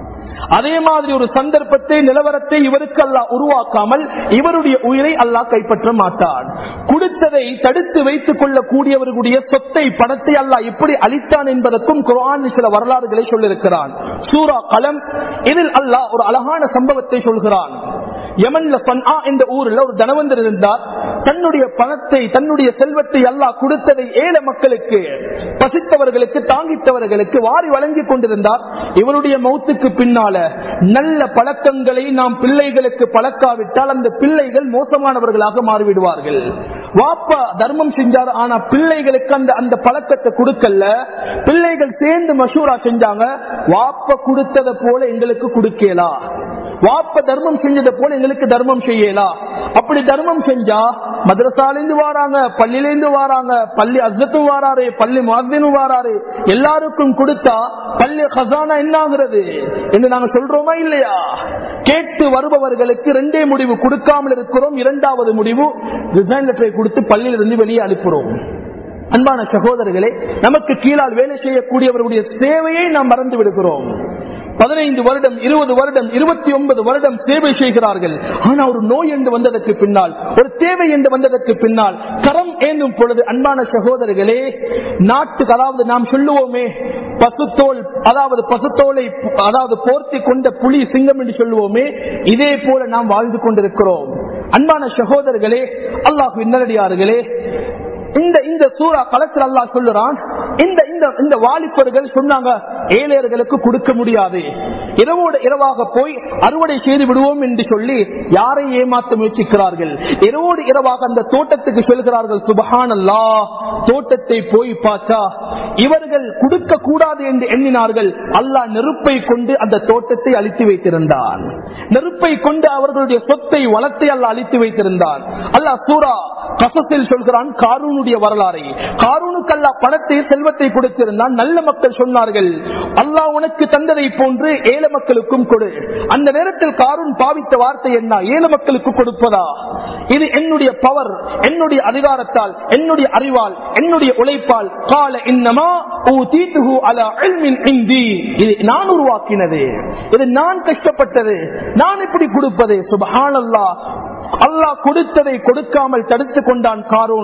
அதே மாதிரி ஒரு சந்தர்ப்பத்தை நிலவரத்தை இவருக்கு அல்லா உருவாக்காமல் இவருடைய உயிரை அல்லாஹ் கைப்பற்ற மாட்டான் கொடுத்ததை தடுத்து வைத்துக் கொள்ளக்கூடியவர்களுடைய சொத்தை பணத்தை அல்லாஹ் எப்படி அளித்தான் என்பதற்கும் குரான் சில வரலாறுகளை சொல்லியிருக்கிறான் சூரா கலம் இதில் அல்லாஹ் ஒரு அழகான சம்பவத்தை சொல்கிறான் யமன்ல சன்ஆ என்ற ஊரில் ஒரு தனவந்தர் இருந்தார் தன்னுடைய பணத்தை தன்னுடைய செல்வத்தை அல்லாஹ் கொடுத்ததை ஏழை மக்களுக்கு பசித்தவர்களுக்கு தாங்கித்தவர்களுக்கு வாரி வழங்கி கொண்டிருந்தார் இவருடைய மௌத்துக்கு பின்னால நல்ல பழக்கங்களை நாம் பிள்ளைகளுக்கு பழக்காவிட்டால் அந்த பிள்ளைகள் மோசமானவர்களாக மாறிவிடுவார்கள் வாப்பா தர்மம் செஞ்சார் ஆனா பிள்ளைகளுக்கு அந்த அந்த பழக்கத்தை கொடுக்கல பிள்ளைகள் சேர்ந்து மசூரா செஞ்சாங்க வாப்ப கொடுத்ததை போல எங்களுக்கு கொடுக்கலாம் வாப்ப தர்மம் செஞ்சதை போல எங்களுக்கு தர்மம் செய்யலாம் அப்படி தர்மம் செஞ்சா மதரசாலேந்து வாராங்க பள்ளியிலேந்து வாராங்க பள்ளி அஸ்தத்தும் வாராரு பள்ளி மாதினும் வாராரு எல்லாருக்கும் கொடுத்தா பள்ளி ஹசானா என்ன ஆகுறது என்று நாங்க சொல்றோமா இல்லையா கேட்டு வருபவர்களுக்கு ரெண்டே முடிவு கொடுக்காமல் இருக்கிறோம் இரண்டாவது முடிவு ரிசைன் லெட்டரை கொடுத்து பள்ளியிலிருந்து வெளியே அனுப்புறோம் அன்பான சகோதரர்களே நமக்கு கீழால் வேலை செய்யக்கூடியவர்களுடைய சேவையை நாம் மறந்து விடுகிறோம் பதினைந்து வருடம் இருபது வருடம் இருபத்தி ஒன்பது வருடம் சேவை செய்கிறார்கள் ஆனா ஒரு நோய் என்று வந்ததற்கு பின்னால் ஒரு தேவை என்று வந்ததற்கு பின்னால் கரம் ஏந்தும் பொழுது அன்பான சகோதரர்களே நாட்டுக்கு அதாவது நாம் சொல்லுவோமே பசுத்தோல் அதாவது பசுத்தோலை அதாவது போர்த்தி கொண்ட புலி சிங்கம் என்று சொல்லுவோமே இதே போல நாம் வாழ்ந்து கொண்டிருக்கிறோம் அன்பான சகோதரர்களே அல்லாஹு நல்லடியார்களே இந்த இந்த சூறா களத்தில் அல்லா சொல்லுறான் இந்த இந்த இந்த வாலிபர்கள் சொன்னாங்க ஏழையர்களுக்கு கொடுக்க முடியாது இரவோடு இரவாக போய் அறுவடை செய்து விடுவோம் என்று சொல்லி யாரை ஏமாற்ற முயற்சிக்கிறார்கள் இரவோடு இரவாக அந்த தோட்டத்துக்கு செல்கிறார்கள் சுபஹான் அல்லா தோட்டத்தை போய் பார்த்தா இவர்கள் கொடுக்க கூடாது என்று எண்ணினார்கள் அல்லாஹ் நெருப்பை கொண்டு அந்த தோட்டத்தை அழித்து வைத்திருந்தான் நெருப்பை கொண்டு அவர்களுடைய சொத்தை வளத்தை அல்ல அழித்து வைத்திருந்தான் அல்லாஹ் சூரா கசத்தில் சொல்கிறான் காரூனுடைய வரலாறை காரூனுக்கு அல்லா பணத்தை செல்வத்தை கொடுத்திருந்தான் நல்ல மக்கள் சொன்னார்கள் அல்லாஹ் உனக்கு தந்ததை போன்று ஏழை மக்களுக்கும் கொடு அந்த நேரத்தில் காரூன் பாவித்த வார்த்தை என்ன ஏழை மக்களுக்கு கொடுப்பதா இது என்னுடைய பவர் என்னுடைய அதிகாரத்தால் என்னுடைய அறிவால் என்னுடைய உழைப்பால் கால இன்னமா இது நான் உருவாக்கினது இது நான் கஷ்டப்பட்டது நான் எப்படி கொடுப்பது சுபஹானல்லா அல்லாஹ் கொடுத்ததை கொடுக்காமல் தடுத்துக் கொண்டான் காரோன்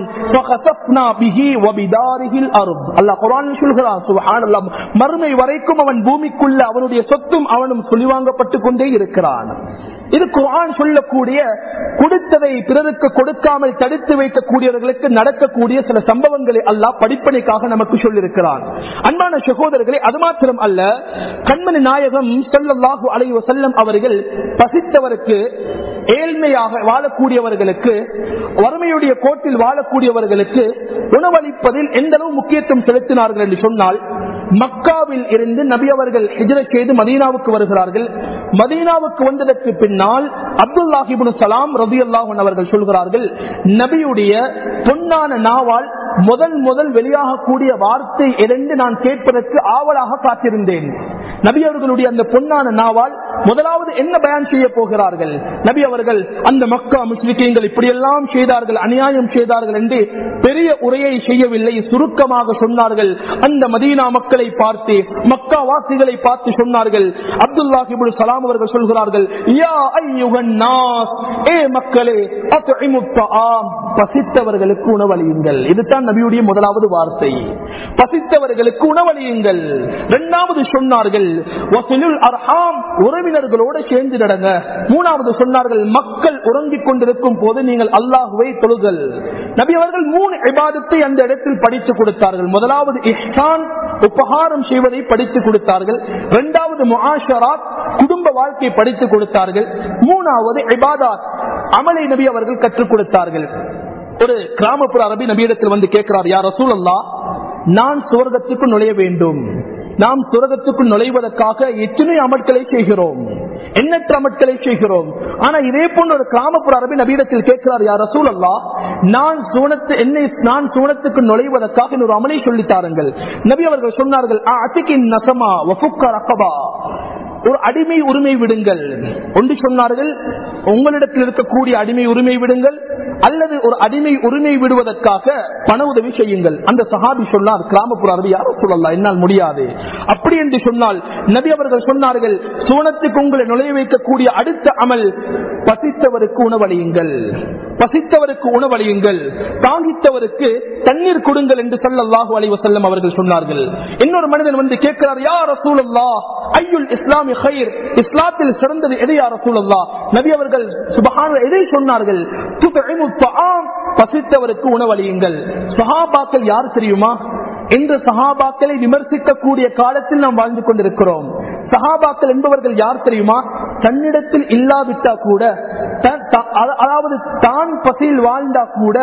மறுமை வரைக்கும் அவன் பூமிக்குள்ள அவனுடைய சொத்தும் அவனும் சொல்லிவாங்கப்பட்டுக் கொண்டே இருக்கிறான் இது குரான் சொல்லக்கூடிய கொடுத்ததை பிறருக்கு கொடுக்காமல் தடுத்து வைக்கக்கூடியவர்களுக்கு நடக்கக்கூடிய சில சம்பவங்களை அல்லாஹ் படிப்பனைக்காக நமக்கு சொல்லியிருக்கிறான் அன்பான சகோதரர்களை அது மாத்திரம் அல்ல கண்மணி நாயகம் சொல்லல்லாஹு அலைவ செல்லம் அவர்கள் பசித்தவருக்கு ஏழ்மையாக வாழக்கூடியவர்களுக்கு வறுமையுடைய கோட்டில் வாழக்கூடியவர்களுக்கு உணவளிப்பதில் எந்த அளவு முக்கியத்துவம் செலுத்தினார்கள் என்று சொன்னால் மக்காவில் இருந்து நபி அவர்கள் ஹிஜர செய்து மதீனாவுக்கு வருகிறார்கள் மதீனாவுக்கு வந்ததற்கு பின்னால் அப்துல்லாஹிபுன் சலாம் ரபி அல்லாஹன் அவர்கள் சொல்கிறார்கள் நபியுடைய பொன்னான நாவால் முதல் முதல் வெளியாகக்கூடிய வார்த்தை எதென்று நான் கேட்பதற்கு ஆவலாக காத்திருந்தேன் நபி அவர்களுடைய அந்த பொன்னான நாவால் முதலாவது என்ன பயன் செய்ய போகிறார்கள் நபி அவர்கள் அந்த மக்கா முஸ்லிக்கீங்கள் இப்படியெல்லாம் செய்தார்கள் அநியாயம் செய்தார்கள் என்று பெரிய உரையை செய்யவில்லை சுருக்கமாக சொன்னார்கள் அந்த மதீனா மக்களை பார்த்து மக்கா வாசிகளை பார்த்து சொன்னார்கள் அப்துல்லாஹிபுல் சலாம் அவர்கள் சொல்கிறார்கள் யா ஐயுகன் நாஸ் ஏ மக்களே பசித்தவர்களுக்கு உணவளியுங்கள் இதுதான் நபியுடைய முதலாவது வார்த்தை பசித்தவர்களுக்கு உணவளியுங்கள் இரண்டாவது சொன்னார்கள் அர்ஹாம் உறவினர்களோடு சேர்ந்து நடங்க மூணாவது சொன்னார்கள் மக்கள் உறங்கிக் கொண்டிருக்கும் போது நீங்கள் அல்லாஹுவை தொழுதல் நபி அவர்கள் மூணு இபாதத்தை அந்த இடத்தில் படித்து கொடுத்தார்கள் முதலாவது இஹ்சான் உபகாரம் செய்வதை படித்து கொடுத்தார்கள் இரண்டாவது முஆஷராத் குடும்ப வாழ்க்கை படித்து கொடுத்தார்கள் மூணாவது இபாதாத் அமலை நபி அவர்கள் கற்றுக் கொடுத்தார்கள் ஒரு கிராமப்புற அரபி நபியிடத்தில் வந்து கேட்கிறார் யார் ரசூல் அல்லா நான் சுவர்க்கத்துக்கு நுழைய வேண்டும் நாம் சுரகத்துக்குள் நுழைவதற்காக எத்தனை அமல்களை செய்கிறோம் எண்ணற்ற அமட்களை செய்கிறோம் ஆனா இதே போன்ற ஒரு கிராமப்புற அரபி நபீடத்தில் கேட்கிறார் யார் ரசூல் அல்லா நான் சூனத்து என்னை நான் சூனத்துக்கு நுழைவதற்காக ஒரு அமலை சொல்லித் தாருங்கள் நபி அவர்கள் சொன்னார்கள் அத்திக்கின் நசமா வஃபுக்க ரக்கபா ஒரு அடிமை உரிமை விடுங்கள் ஒன்று சொன்னார்கள் உங்களிடத்தில் இருக்கக்கூடிய அடிமை உரிமை விடுங்கள் அல்லது ஒரு அடிமை உரிமை விடுவதற்காக பண உதவி செய்யுங்கள் அந்த சஹாபி சொன்னார் கிராமப்புற அரபி யாரும் சொல்லலாம் என்னால் முடியாது அப்படி என்று சொன்னால் நபி அவர்கள் சொன்னார்கள் சோனத்துக்கு உங்களை நுழைய வைக்கக்கூடிய அடுத்த அமல் பசித்தவருக்கு உணவளியுங்கள் பசித்தவருக்கு உணவளியுங்கள் தாங்கித்தவருக்கு தண்ணீர் கொடுங்கள் என்று சல்லல்லாஹு அலைஹி வஸல்லம் அவர்கள் சொன்னார்கள் இன்னொரு மனிதன் வந்து கேட்கிறார் யா ரசூலல்லாஹ் ஐயுல் இஸ்லாமி ஹைர் இஸ்லாத்தில் சிறந்தது எது யா ரசூலல்லாஹ் நபி அவர்கள் சுபஹான எதை சொன்னார்கள் துத்இமு த்ஆம் பசித்தவருக்கு உணவளியுங்கள் சஹாபாக்கள் யார் தெரியுமா இந்த சஹாபாக்களை விமர்சிக்கக்கூடிய காலத்தில் நாம் வாழ்ந்து கொண்டிருக்கிறோம் சஹாபாக்கள் என்பவர்கள் யார் தெரியுமா தன்னிடத்தில் இல்லாவிட்டா கூட த- த- அத- அதாவது தான் பசியில் வாழ்ந்தா கூட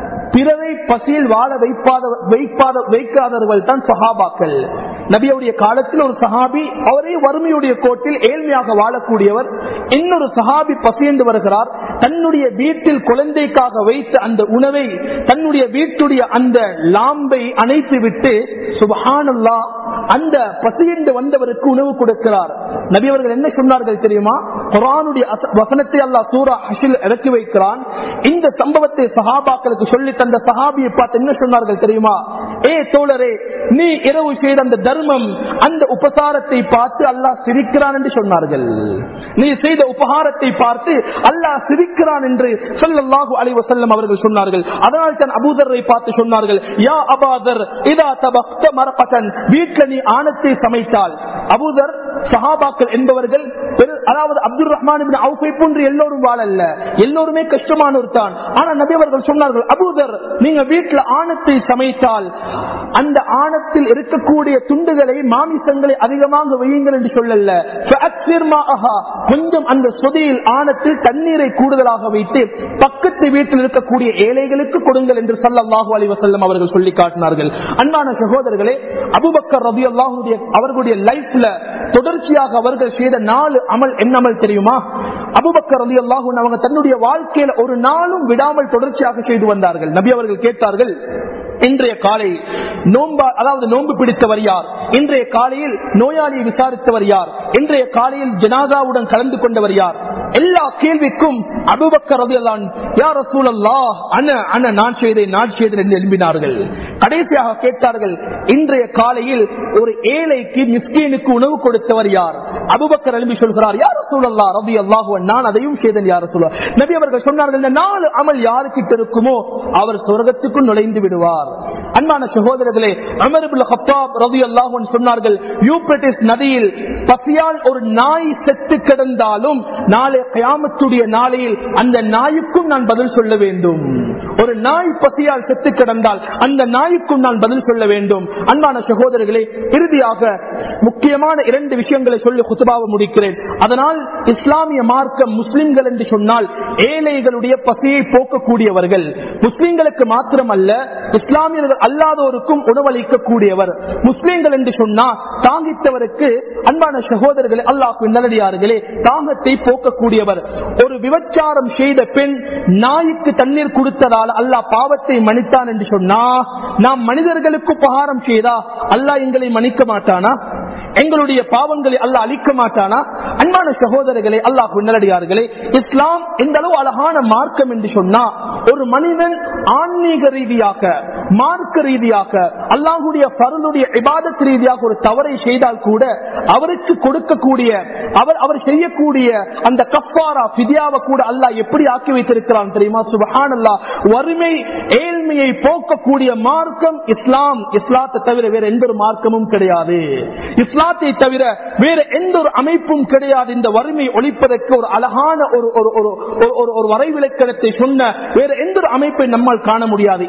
பிறரை பசியில் வாழ வைப்பாத வைப்பாத வைக்காதவர்கள் தான் சஹாபாக்கள் நபியுடைய காலத்தில் ஒரு சஹாபி அவரே வறுமையுடைய கோட்டில் ஏழ்மையாக வாழக்கூடியவர் இன்னொரு சஹாபி பசியென்று வருகிறார் தன்னுடைய வீட்டில் குழந்தைக்காக வைத்த அந்த உணவை தன்னுடைய வீட்டுடைய அந்த லாம்பை அணைத்து விட்டு சுபஹானல்லா அந்த பசியென்று வந்தவருக்கு உணவு கொடுக்கிறார் நபி அவர்கள் என்ன சொன்னார்கள் தெரியுமா குரானுடைய அச- வசனத்தை அல்லாஹ் சூரா ஹஷில் இறக்கி வைக்கிறான் இந்த சம்பவத்தை சஹாபாக்களுக்கு சொல்லி தந்த சஹாபியை பார்த்து என்ன சொன்னார்கள் தெரியுமா ஏ தோழரே நீ இரவு செய்த அந்த தர்மம் அந்த உபசாரத்தை பார்த்து அல்லாஹ் சிரிக்கிறான் என்று சொன்னார்கள் நீ செய்த உபகாரத்தை பார்த்து அல்லாஹ் சிரிக்கிறான் என்று ஸல்லல்லாஹு அலைஹி வஸல்லம் அவர்கள் சொன்னார்கள் அதனால் தான் அபூதரை பார்த்து சொன்னார்கள் யா அபாதர் இதா தபக்த மரகதன் வீட்ல நீ ஆணத்தை சமைத்தால் அபூதர் சஹாபாக்கள் என்பவர்கள் பெரு- அதாவது அப்துல் ரஹ்மான் இப்னு அவுஃபை போன்று எல்லோரும் வாழல்ல எல்லோருமே கஷ்டமானோர் தான் ஆனா நபி அவர்கள் சொன்னார்கள் அபூதர் நீங்க வீட்டுல ஆணத்தை சமைத்தால் அந்த ஆணத்தில் இருக்கக்கூடிய துண்டுகளை மாமிசங்களை அதிகமாக வையுங்கள் என்று சொல்லல فأكثر ماءها. கொஞ்சம் அந்த சொதியில் ஆணத்தில் தண்ணீரை கூடுதலாக வைத்து பக்கத்து வீட்டில் இருக்கக்கூடிய ஏழைகளுக்கு கொடுங்கள் என்று சல்லல்லாஹு அலைஹி வஸல்லம் அவர்கள் சொல்லி காட்டினார்கள் அன்பான சகோதரர்களே அபூபக்கர் ரலியல்லாஹு அவர்களுடைய லைஃப்ல தொடர்ச்சியாக அவர்கள் செய்த நாலு அமல் என்ன அமல் தெரியுமா அபுபக்கர் ரலி அவங்க தன்னுடைய வாழ்க்கையில ஒரு நாளும் விடாமல் தொடர்ச்சியாக செய்து வந்தார்கள் நபி அவர்கள் கேட்டார்கள் இன்றைய காலை நோன்பா அதாவது நோன்பு பிடித்தவர் யார் இன்றைய காலையில் நோயாளியை விசாரித்தவர் யார் இன்றைய காலையில் ஜனாதாவுடன் கலந்து கொண்டவர் யார் எல்லா கேள்விக்கும் அபுபக்கர் ரலியல்லாஹு யார் ரசூலல்லா அன அன நான் செய்தேன் நான் செய்தேன் என்று எழுப்பினார்கள் கடைசியாக கேட்டார்கள் இன்றைய காலையில் ஒரு ஏழைக்கு மிஸ்கீனுக்கு உணவு கொடுத்தவர் யார் அபுபக்கர் எழுப்பி சொல்கிறார் யார் சூழல்லா ரபி அல்லாஹுவன் நான் அதையும் செய்தேன் யார் சொல்ல நபி அவர்கள் சொன்னார்கள் இந்த நாலு அமல் யாருக்கிட்ட இருக்குமோ அவர் சொர்க்கத்துக்குள் நுழைந்து விடுவார் அன்பான சகோதரர்களே அமர்புல் ஹத்தாப் ரவி அல்லாஹுவன் சொன்னார்கள் யூப்ரட்டிஸ் நதியில் பசியால் ஒரு நாய் செத்து கிடந்தாலும் நாளை கயாமத்துடைய நாளையில் அந்த நாய்க்கும் நான் பதில் சொல்ல வேண்டும் ஒரு நாய் பசியால் செத்து கிடந்தால் அந்த நாய்க்கும் நான் பதில் சொல்ல வேண்டும் அன்பான சகோதரர்களே இறுதியாக முக்கியமான இரண்டு விஷயங்களை சொல்லி குத்துபாவை முடிக்கிறேன் அதனால் இஸ்லாமிய மார்க்கம் முஸ்லிம்கள் என்று சொன்னால் ஏழைகளுடைய பசியை போக்கக்கூடியவர்கள் முஸ்லிம்களுக்கு மாத்திரமல்ல இஸ்லாமியர்கள் அல்லாதோருக்கும் உணவளிக்கக்கூடியவர் முஸ்லிம்கள் என்று சொன்னா தாங்கித்தவருக்கு அன்பான சகோதரர்களே அல்லாஹ் நல்லடியார்களே தாகத்தை போக்கக்கூடியவர் ஒரு விபச்சாரம் செய்த பெண் நாய்க்கு தண்ணீர் கொடுத்ததால் அல்லாஹ் பாவத்தை மன்னித்தான் என்று சொன்னா நாம் மனிதர்களுக்கு உபகாரம் செய்தா அல்லாஹ் எங்களை மன்னிக்க மாட்டானா எங்களுடைய பாவங்களை அல்லாஹ் அழிக்க மாட்டானா அன்பான சகோதரர்களே அல்லாஹ் நல்லடியார்களே இஸ்லாம் இந்த அளவு அழகான மார்க்கம் என்று சொன்னா ஒரு மனிதன் ஆன்மீக ரீதியாக மார்க்க ரீதியாக அல்லாஹுடைய பருளுடைய இபாதத் ரீதியாக ஒரு தவறை செய்தால் கூட அவருக்கு கொடுக்கக்கூடிய அவர் அவர் செய்யக்கூடிய அந்த கஃபாரா பிதியாவை கூட அல்லாஹ் எப்படி ஆக்கி வைத்திருக்கிறான் தெரியுமா சுபஹான் அல்லாஹ் வறுமை ஏழ்மையை போக்கக்கூடிய மார்க்கம் இஸ்லாம் இஸ்லாத்தை தவிர வேற எந்த ஒரு மார்க்கமும் கிடையாது இஸ்லாத்தை தவிர வேற எந்த ஒரு அமைப்பும் கிடையாது இந்த வறுமை ஒழிப்பதற்கு ஒரு அழகான ஒரு ஒரு ஒரு ஒரு- ஒரு ஒரு வரைவிலக்கணத்தை சொன்ன வேற எந்த ஒரு அமைப்பை நம்மால் காண முடியாது ஏன்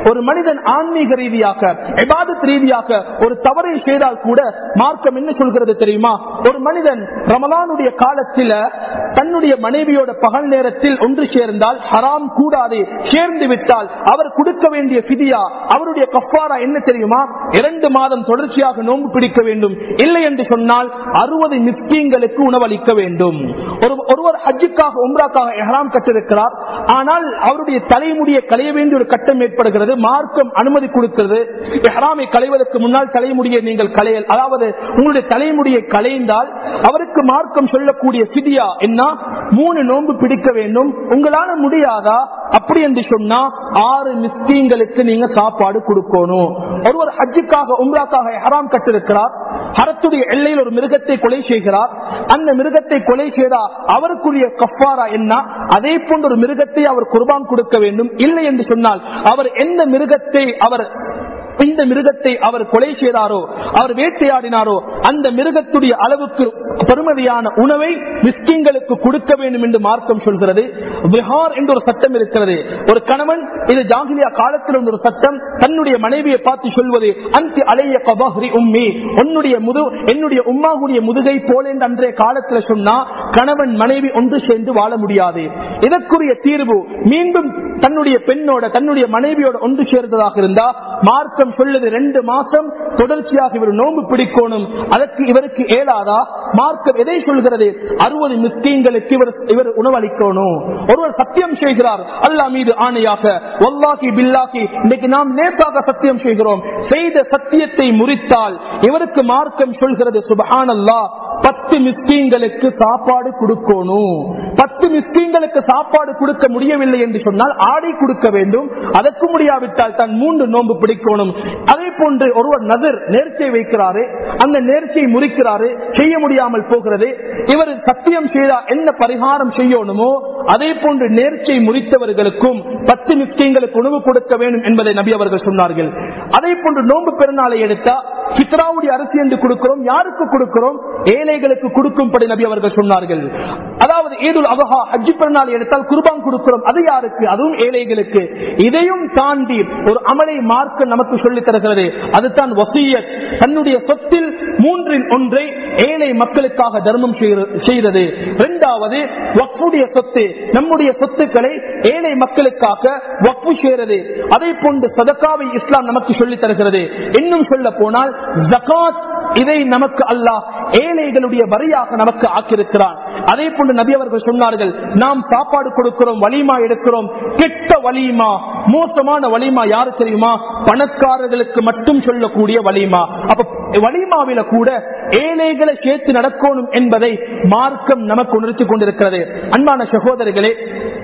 ஒரு மனிதன் ஆன்மீக ரீதியாக எபாதத் ரீதியாக ஒரு தவறை செய்தால் கூட மார்க்கம் என்ன சொல்கிறது தெரியுமா ஒரு மனிதன் ரமலானுடைய காலத்தில் தன்னுடைய மனைவியோட பகல் நேரத்தில் ஒன்று சேர்ந்தால் ஹராம் கூடாது சேர்ந்து விட்டால் அவர் கொடுக்க வேண்டிய பிதியா அவருடைய கஃபாரா என்ன தெரியுமா இரண்டு மாதம் தொடர்ச்சியாக நோன்பு பிடிக்க வேண்டும் இல்லை என்று சொன்னால் அறுபது மிஸ்கீங்களுக்கு உணவளிக்க வேண்டும் ஒரு ஒருவர் ஹஜ்ஜுக்காக உம்ராக்காக எஹராம் கட்டிருக்கிறார் ஆனால் அவருடைய தலைமுடியை களைய வேண்டிய ஒரு கட்டம் ஏற்படுகிறது மார்க்கம் அனுமதி கொடுக்கிறது எஹராமை களைவதற்கு முன்னால் தலைமுடியை நீங்கள் களையல் அதாவது உங்களுடைய தலைமுடியை களைந்தால் அவருக்கு மார்க்கம் சொல்லக்கூடிய சிதியா என்ன மூணு நோன்பு பிடிக்க வேண்டும் உங்களால முடியாதா அப்படி என்று சொன்னா ஆறு மிஸ்கீங்களுக்கு நீங்க சாப்பாடு கொடுக்கணும் ஒருவர் ஹஜ்ஜுக்காக உம்ராக்காக ஹராம் கட்டிருக்கிறார் ஹரத்துடைய எல்லையில் ஒரு மிருகத்தை கொலை செய்கிறார் அந்த மிருகத்தை கொலை செய்தா அவருக்குரிய கஃபாரா என்ன அதே போன்ற ஒரு மிருகத்தை அவர் குர்பான் கொடுக்க வேண்டும் இல்லை என்று சொன்னால் அவர் எந்த மிருகத்தை அவர் இந்த மிருகத்தை அவர் கொலை செய்தாரோ அவர் வேட்டையாடினாரோ அந்த மிருகத்துடைய அளவுக்கு பெருமதியான உணவை மிஸ்கிங்களுக்கு கொடுக்க வேண்டும் என்று மார்க்கம் சொல்கிறது விஹார் என்ற ஒரு சட்டம் இருக்கிறது ஒரு கணவன் இது ஜாகிலியா காலத்தில் இருந்த ஒரு சட்டம் தன்னுடைய மனைவியை பார்த்து சொல்வது அந்த அலைய கபாஹரி உம்மி உன்னுடைய முது என்னுடைய உம்மாவுடைய முதுகை போல என்று அன்றைய காலத்தில் சொன்னா கணவன் மனைவி ஒன்று சேர்ந்து வாழ முடியாது இதற்குரிய தீர்வு மீண்டும் தன்னுடைய பெண்ணோட தன்னுடைய மனைவியோட ஒன்று சேர்ந்ததாக இருந்தா மார்க்கம் சொல்லுது ரெண்டு மாசம் தொடர்ச்சியாக இவர் நோன்பு பிடிக்கணும் அதற்கு இவருக்கு ஏலாதா மார்க்கம் எதை சொல்கிறது அறுபது மிஸ்கீங்களுக்கு இவர் இவர் உணவளிக்கணும் ஒருவர் சத்தியம் செய்கிறார் அல்லா மீது ஆணையாக ஒல்லாக்கி பில்லாக்கி இன்னைக்கு நாம் நேசாக சத்தியம் செய்கிறோம் செய்த சத்தியத்தை முறித்தால் இவருக்கு மார்க்கம் சொல்கிறது சுபஹானல்லா பத்து மிஸ்கீங்களுக்கு சாப்பாடு கொடுக்கணும் பத்து மிஸ்கீங்களுக்கு சாப்பாடு கொடுக்க முடியவில்லை என்று சொன்னால் ஆடை கொடுக்க வேண்டும் அதற்கு முடியாவிட்டால் தான் மூன்று நோன்பு பிடிக்கணும் அதே போன்று ஒருவர் நகர் நேர்ச்சை வைக்கிறாரு அந்த நேர்ச்சியை முறிக்கிறாரு செய்ய முடியாமல் போகிறது இவர் சத்தியம் செய்தா என்ன பரிகாரம் செய்யணுமோ அதே போன்று நேர்ச்சை முறித்தவர்களுக்கும் பத்து மிஸ்கீங்களுக்கு உணவு கொடுக்க வேண்டும் என்பதை நபி அவர்கள் சொன்னார்கள் அதே போன்று நோன்பு பெருநாளை எடுத்தா சித்ராவுடைய அரிசி என்று கொடுக்கிறோம் யாருக்கு கொடுக்கிறோம் ஏழைகளுக்கு கொடுக்கும்படி நபி அவர்கள் சொன்னார்கள் அதாவது ஏதுல் அவஹா ஹஜ்ஜி பெருநாள் எடுத்தால் குர்பான் கொடுக்கிறோம் அது யாருக்கு அதுவும் ஏழைகளுக்கு இதையும் தாண்டி ஒரு அமலை மார்க்க நமக்கு சொல்லித் தருகிறது அதுதான் வசியத் தன்னுடைய சொத்தில் மூன்றில் ஒன்றை ஏழை மக்களுக்காக தர்மம் செய்தது இரண்டாவது வக்ஃபுடைய சொத்து நம்முடைய சொத்துக்களை ஏழை மக்களுக்காக வக்ஃபு செய்கிறது அதே போன்று சதக்காவை இஸ்லாம் நமக்கு சொல்லித் தருகிறது இன்னும் சொல்ல போனால் ஜகாத் இதை நமக்கு அல்லாஹ் ஏழைகளுடைய வரியாக நமக்கு ஆக்கியிருக்கிறான் அதே போன்று நபி அவர்கள் சொன்னார்கள் நாம் சாப்பாடு கொடுக்கிறோம் வலிமா எடுக்கிறோம் கெட்ட வலிமா மோசமான வலிமா யாரு தெரியுமா பணக்காரர்களுக்கு மட்டும் சொல்லக்கூடிய வலிமா அப்ப வலிமாவில கூட ஏழைகளை சேர்த்து நடக்கணும் என்பதை மார்க்கம் நமக்கு உணர்த்தி கொண்டிருக்கிறது அன்பான சகோதரிகளே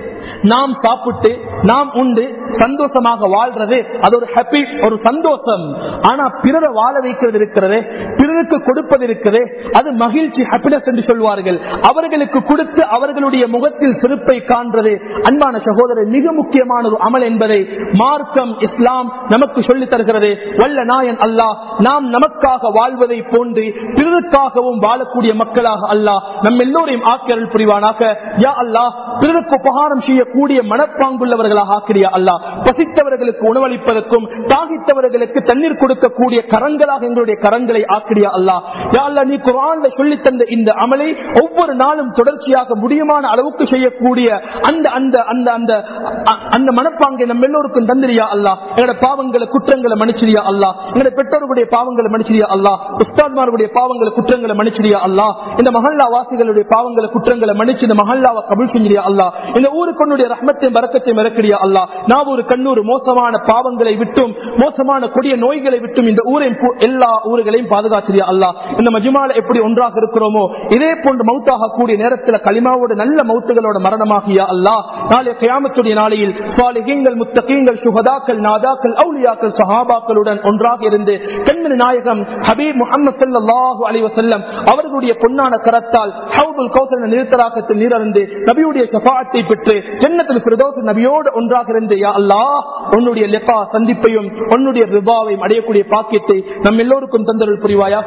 நாம் சாப்பிட்டு நாம் உண்டு சந்தோஷமாக வாழ்றது அது ஒரு ஹாப்பி ஒரு சந்தோஷம் ஆனா பிறரை வாழ வைக்கிறது இருக்கிறது பிறருக்கு கொடுப்பது இருக்கிறது அது மகிழ்ச்சி ஹாப்பினஸ் என்று சொல்வார்கள் அவர்களுக்கு கொடுத்து அவர்களுடைய முகத்தில் சிறப்பை காண்றது அன்பான சகோதரர் மிக முக்கியமான ஒரு அமல் என்பதை மார்க்கம் இஸ்லாம் நமக்கு சொல்லித் தருகிறது வல்ல நாயன் அல்லாஹ் நாம் நமக்காக வாழ்வதை போன்று பிறருக்காகவும் வாழக்கூடிய மக்களாக அல்லாஹ் நம் எல்லோரையும் ஆக்கியருள் புரிவானாக யா அல்லாஹ் பிறருக்கு உபகாரம் செய்யக்கூடிய மனப்பாங்குள்ளவர்களாக ஆக்கிறியா அல்லா பசித்தவர்களுக்கு உணவளிப்பதற்கும் தாகித்தவர்களுக்கு தண்ணீர் கொடுக்கக்கூடிய கரங்களாக எங்களுடைய கரங்களை ஆக்கிறியா அல்லா யா அல்லா நீ குரான்ல சொல்லி தந்த இந்த அமலை ஒவ்வொரு நாளும் தொடர்ச்சியாக முடியுமான அளவுக்கு செய்யக்கூடிய அந்த அந்த அந்த அந்த அந்த மனப்பாங்கை நம்ம எல்லோருக்கும் தந்திரியா அல்லா எங்களோட பாவங்களை குற்றங்களை மன்னிச்சிரியா அல்லா எங்களுடைய பெற்றோர்களுடைய பாவங்களை மன்னிச்சிரியா அல்லா உஸ்தாத்மாருடைய பாவங்களை குற்றங்களை மன்னிச்சிரியா அல்லா இந்த மஹல்லா வாசிகளுடைய பாவங்களை குற்றங்களை மன்னிச்சு இந்த மஹல்லாவை கபுல் செஞ்சிரியா அல்லா இந்த ஊருக்கு உன்னுடைய ரஹ்மத்தை மறக்கத்தை மறக்கடியா அல்லா நான் ஒரு கண்ணூர் மோசமான பாவங்களை விட்டும் மோசமான கொடிய நோய்களை விட்டும் இந்த ஊரை எல்லா ஊர்களையும் பாதுகாச்சிரியா அல்லா இந்த மஜுமால எப்படி ஒன்றாக இருக்கிறோமோ இதே போன்று மௌத்தாக கூடிய நேரத்தில் களிமாவோட நல்ல மௌத்துகளோட மரணமாகியா அல்லா நாளைய கயாமத்துடைய நாளையில் சாலிகங்கள் முத்தகீங்கள் சுகதாக்கள் நாதாக்கள் அவுலியாக்கள் சஹாபாக்களுடன் ஒன்றாக இருந்து கண்மணி நாயகம் ஹபீப் முகமது சல்லாஹூ அலி வசல்லம் அவர்களுடைய பொன்னான கரத்தால் ஹவுதுல் கௌசல் நிறுத்தராக்கத்தில் நீரறிந்து நபியுடைய சபாத்தை பெற்று ஜன்னத்தில் பிரதோச நபியோடு ஒன்றாக இருந்து யா அல்லா உன்னுடைய லெப்பா சந்திப்பையும் உன்னுடைய ரிபாவையும் அடையக்கூடிய பாக்கியத்தை நம் எல்லோருக்கும் தந்தருள் புரிவாயாக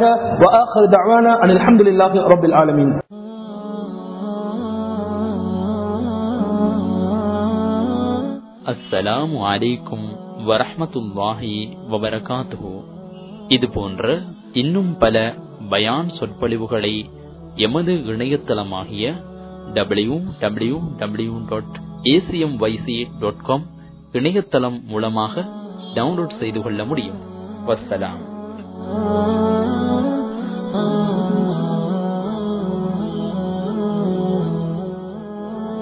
அலமதுல்லாஹி ரபில் ஆலமீன் அஸ்ஸலாமு அலைக்கும் வரஹ்மத்துல்லாஹி வபரகாத்துஹு இது போன்ற இன்னும் பல பயான் சொற்பொழிவுகளை எமது இணையதளமாகிய W W W dot A C M Y C dot com இணையதளம் மூலமாக டவுன்லோட் செய்து கொள்ள முடியும் வஸ்ஸலாம்